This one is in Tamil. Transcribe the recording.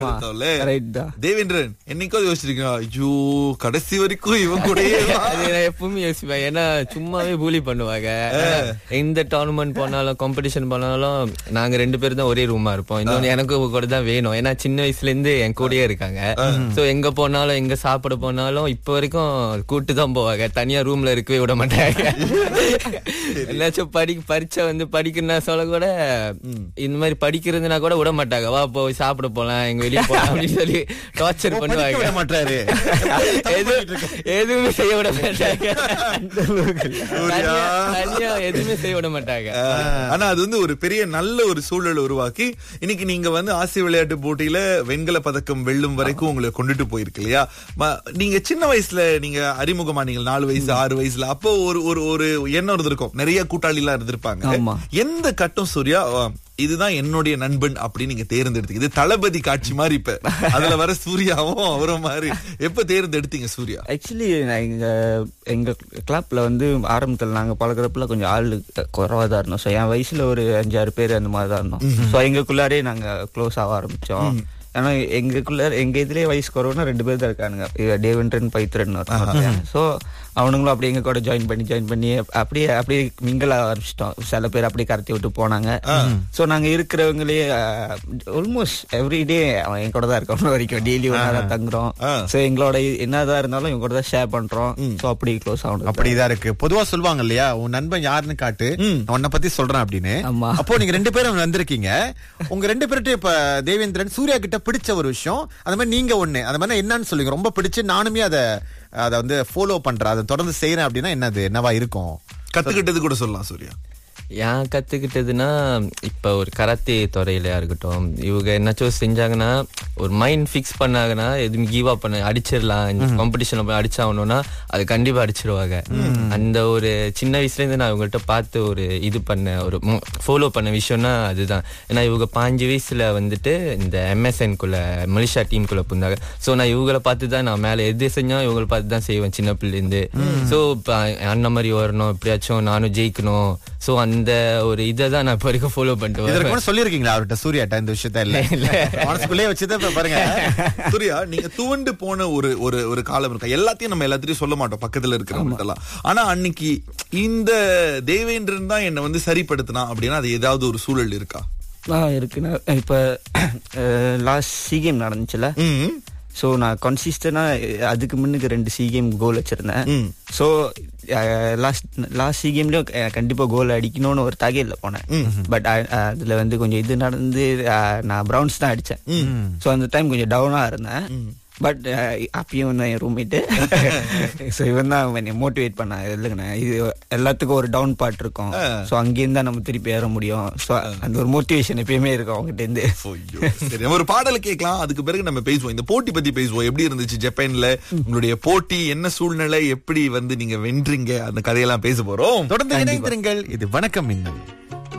எடுத்தோம்ல. ரைட் தான் தேவேந்திரன் என்னைக்காவது யோசிச்சிருக்கீங்க ஐயோ கடைசி வரைக்கும் இவன் கூடயே வா. அது நான் எப்பவுமே யோசிப்பேன் ஏன்னா சும்மாவே பூலி பண்ணுவாங்க எந்த டோர்னமெண்ட் போனாலும் காம்படிஷன் போனாலும் நாங்க ரெண்டு பேரும் தான் ஒரே ரூமா இருப்போம் இன்னொன்னு எனக்கு உங்க கூட தான் வேணும் ஏன்னா சின்ன வயசுல இருந்து என் கூடயே இருக்காங்க சோ எங்க போனாலும் எங்க சாப்பிட போனாலும் இப்ப வரைக்கும் கூட்டு தான் போவாங்க தனியா ரூம்ல இருக்கவே விட மாட்டாங்க என்னாச்சும் படி பரீட்சை வந்து படிக்கணும்னா சொல்ல கூட இந்த மாதிரி படிக்கிறதுனா கூட விட மாட்டாங்க வா போய் சாப்பிட போலாம் எங்க வெளியே போலாம் அப்படின்னு சொல்லி டார்ச்சர் விட பண்ணுவாங்க மாட்டாரு எது- எதுவுமே செய்ய விட மாட்டாங்க சூர்யா. தனியா- தனியா எதுவுமே செய்ய விட மாட்டாங்க ஆனா அது வந்து ஒரு பெரிய நல்ல ஒரு சூழல் உருவாக்கி இன்னைக்கு நீங்க வந்து ஆசிய விளையாட்டு போட்டியில வெண்கல பதக்கம் வெல்லும் வரைக்கும் உங்களை கொண்டுட்டு போயிருக்கு இல்லையா ம- நீங்க சின்ன வயசுல நீங்க அறிமுகமா நீங்க நாலு வயசு ஆறு வயசுல அப்போ ஒரு ஒரு ஒரு எண்ணம் இருந்திருக்கும் நிறைய கூட்டாளி எல்லாம் இருந்திருப்பாங்க ஆமா. எந்த கட்டம் சூர்யா ஆ, இதுதான் என்னுடைய நண்பன் அப்படின்னு நீங்க தேர்ந்தெடுத்தீங்க இது தளபதி காட்சி மாதிரி இப்ப அதுல வர சூர்யாவும் அவரும் மாதிரி எப்ப தேர்ந்தெடுத்தீங்க சூர்யா ஆக்சுவலி எங்க எங்க கிளப்ல வந்து ஆரம்பத்துல நாங்க பழகுறப்பல கொஞ்சம் ஆள் குறவா தான் இருந்தோம் ஸோ என் வயசுல ஒரு அஞ்சாறு பேர் அந்த மாதிரி தான் இருந்தோம் ஸோ எங்களுக்குள்ளாரே நாங்க க்ளோஸ் ஆக ஆரம்பிச்சோம் ஏன்னா எங்களுக்குள்ள எங்க இதுலயே வயசு குறவுனா ரெண்டு பேர் தான் இருக்கானுங்க டேவன்ட்ரன் பைத்ரன் ஸோ அவனுங்களும் அப்படியே எங்க கூட ஜாயின் பண்ணி ஜாயின் பண்ணி அப்படியே அப்படியே மிங்கல் ஆரம்பிச்சிட்டோம் சில பேர் அப்படியே கடத்தி விட்டு போனாங்க ஸோ நாங்க இருக்கிறவங்களே ஆல்மோஸ்ட் எவ்ரிடே அவன் என் கூட தான் இருக்கணும் வரைக்கும் டெய்லி ஒன்றா தான் தங்குறோம் ஆ. ஸோ எங்களோட இ- என்னதான் இருந்தாலும் இவங்க கூட தான் ஷேர் பண்றோம் ஸோ அப்படி க்ளோஸ் ஆகணும் அப்படிதான் இருக்கு பொதுவா சொல்லுவாங்க இல்லையா உன் நண்பன் யாருன்னு காட்டு நான் உன்னை பத்தி சொல்றேன் அப்படின்னு ஆமா. அப்போ நீங்க ரெண்டு பேரும் வந்திருக்கீங்க உங்க ரெண்டு பேர்கிட்ட இப்ப தேவேந்திரன் சூர்யா கிட்ட பிடிச்ச ஒரு விஷயம் அந்த மாதிரி நீங்க ஒண்ணு அந்த மாதிரி என்னன்னு சொல்லுங்க ரொம்ப பிடிச்சு நானுமே அதை அதை வந்து ஃபாலோ பண்றேன் அதை தொடர்ந்து செய்யறேன் அப்படின்னா என்னது என்னவா இருக்கும் கத்துக்கிட்டது கூட சொல்லலாம் சூர்யா ஏன் கத்துக்கிட்டதுன்னா இப்ப ஒரு கராத்தே துறையிலயா இருக்கட்டும் இவங்க என்னாச்சும் செஞ்சாங்கன்னா ஒரு மைண்ட் ஃபிக்ஸ் பண்ணாங்கன்னா எதுவும் கிவ் அப் பண்ண அடிச்சிடலாம் காம்படிஷன்ல போய் அடிச்சாகணும்னா அது கண்டிப்பா அடிச்சிருவாங்க அந்த ஒரு சின்ன வயசுல இருந்து நான் இவங்கள்ட்ட பார்த்து ஒரு இது பண்ண ஒரு ஃபாலோ பண்ண விஷயம்னா அதுதான் ஏன்னா இவங்க பாஞ்சு வயசுல வந்துட்டு இந்த எம்எஸ்என் குள்ள மலேசியா டீம் குள்ள புந்தாங்க சோ நான் இவங்கள பார்த்து தான் நான் மேல எது செஞ்சாலும் இவங்கள பார்த்து தான் செய்வேன் சின்ன பிள்ளைல இருந்து சோ அண்ணன் மாதிரி வரணும் எப்படியாச்சும் நானும் ஜெயிக்கணும் சோ அந்த ஒரு இதை தான் நான் இப்போ வரைக்கும் ஃபாலோ பண்ணிட்டு இதற்கு வரேன் கூட சொல்லிருக்கீங்களா அவர்கிட்ட சூர்யாட்ட இந்த விஷயத்த இல்ல மனசுக்குள்ளேயே வச்சுதான் இப்ப பாருங்க சூர்யா நீங்க துவண்டு போன ஒரு ஒரு ஒரு காலம் இருக்கா எல்லாத்தையும் நம்ம எல்லாத்தையும் சொல்ல மாட்டோம் பக்கத்துல இருக்கிறவங்கலாம் ஆனா அன்னைக்கு இந்த தேவேந்திரன் தான் என்ன வந்து சரிப்படுத்தினா அப்படின்னா அது ஏதாவது ஒரு சூழல் இருக்கா ஆ இருக்குண்ணா இப்போ லாஸ்ட் சி கேம் நடந்துச்சுல ம் ஸோ நான் கன்சிஸ்டண்டாக அதுக்கு முன்னுக்கு ரெண்டு சி கேம் கோல் வச்சிருந்தேன் ம். ஸோ லாஸ்ட் லாஸ்ட் சி கேம்லயும் கண்டிப்பா கோல் அடிக்கணும்னு ஒரு தகையில போனேன் பட் அதுல வந்து கொஞ்சம் இது நடந்து அஹ், நான் பிரவுன்ஸ் தான் அடிச்சேன் ஸோ அந்த டைம் கொஞ்சம் டவுனா இருந்தேன் பட் அப்பயும் வந்து என் ரூம்மேட்டு ஸோ இவன் தான் என்னை மோட்டிவேட் பண்ண இல்லைங்கண்ணா இது எல்லாத்துக்கும் ஒரு டவுன் பார்ட் இருக்கும் ஸோ அங்கேருந்து தான் நம்ம திருப்பி ஏற முடியும் ஸோ அந்த ஒரு மோட்டிவேஷன் எப்பயுமே இருக்கும் அவங்ககிட்ட இருந்து ஐயோ, சரி நம்ம ஒரு பாடல் கேட்கலாம் அதுக்கு பிறகு நம்ம பேசுவோம் இந்த போட்டி பத்தி பேசுவோம் எப்படி இருந்துச்சு ஜப்பான்ல உங்களுடைய போட்டி என்ன சூழ்நிலை எப்படி வந்து நீங்க வென்றீங்க அந்த கதையெல்லாம் பேச போறோம் தொடர்ந்து இணைந்திருங்கள் இது வணக்கம் மின்னல்